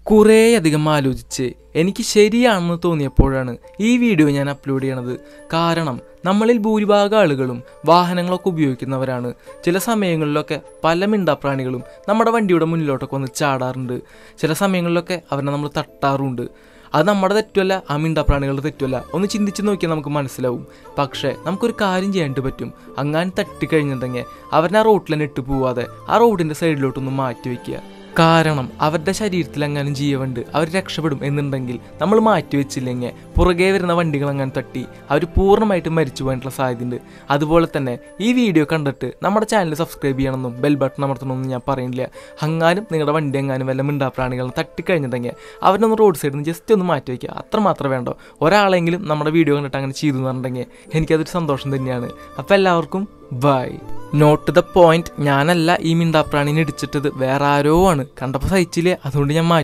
കുറേയധികം ആലോചിച്ച് എനിക്ക് ശരിയാണെന്ന് തോന്നിയപ്പോഴാണ് ഈ വീഡിയോ ഞാൻ അപ്ലോഡ് ചെയ്യണത് കാരണം നമ്മളിൽ ഭൂരിഭാഗം ആളുകളും വാഹനങ്ങളൊക്കെ ഉപയോഗിക്കുന്നവരാണ് ചില സമയങ്ങളിലൊക്കെ പല മിണ്ടാപ്രാണികളും നമ്മുടെ വണ്ടിയുടെ മുന്നിലോട്ടൊക്കെ വന്ന് ചാടാറുണ്ട് ചില സമയങ്ങളിലൊക്കെ അവരെ നമ്മൾ തട്ടാറുണ്ട് അത് നമ്മുടെ തെറ്റല്ല ആ മിണ്ടാപ്രാണികളുടെ തെറ്റല്ല ഒന്ന് ചിന്തിച്ച് നോക്കിയാൽ നമുക്ക് മനസ്സിലാവും പക്ഷേ നമുക്കൊരു കാര്യം ചെയ്യാനായിട്ട് പറ്റും അങ്ങനെ തട്ടിക്കഴിഞ്ഞിട്ടുണ്ടെങ്കിൽ അവരെ ആ റോട്ടിൽ തന്നെ ഇട്ട് പോവാതെ ആ റോഡിൻ്റെ സൈഡിലോട്ടൊന്ന് മാറ്റി വയ്ക്കുക കാരണം അവരുടെ ശരീരത്തിൽ എങ്ങാനും ജീവണ്ട് അവർ രക്ഷപ്പെടും എന്നുണ്ടെങ്കിൽ നമ്മൾ മാറ്റി വെച്ചില്ലെങ്കിൽ പുറകെ വരുന്ന വണ്ടികൾ അങ്ങനെ തട്ടി അവർ പൂർണ്ണമായിട്ടും മരിച്ചു പോകാനുള്ള സാധ്യതയുണ്ട് അതുപോലെ തന്നെ ഈ വീഡിയോ കണ്ടിട്ട് നമ്മുടെ ചാനൽ സബ്സ്ക്രൈബ് ചെയ്യണമെന്നും ബെൽ ബട്ടൺ അമർത്തണമെന്നും ഞാൻ പറയുന്നില്ല അങ്ങാനും നിങ്ങളുടെ വണ്ടി എങ്ങാനും വല്ല മിണ്ടാപ്രാണികളും തട്ടിക്കഴിഞ്ഞിട്ടുണ്ടെങ്കിൽ അവരൊന്ന് റോഡ് സൈഡിൽ നിന്ന് ജസ്റ്റ് ഒന്ന് മാറ്റി വയ്ക്കുക അത്ര മാത്രമേ വേണ്ടോ ഒരാളെങ്കിലും നമ്മുടെ വീഡിയോ കണ്ടിട്ട് അങ്ങനെ ചെയ്തു എന്ന് പറഞ്ഞിട്ടുണ്ടെങ്കിൽ എനിക്കതൊരു സന്തോഷം തന്നെയാണ് അപ്പോൾ എല്ലാവർക്കും ബൈ നോട്ട് ദ പോയിന്റ് ഞാനല്ല ഈ മിണ്ടാപ്രാണിനെ ഇടിച്ചിട്ടത് വേറെ ആരോ ആണ് കണ്ടപ്പോൾ സഹിച്ചില്ലേ അതുകൊണ്ട് ഞാൻ മാറ്റി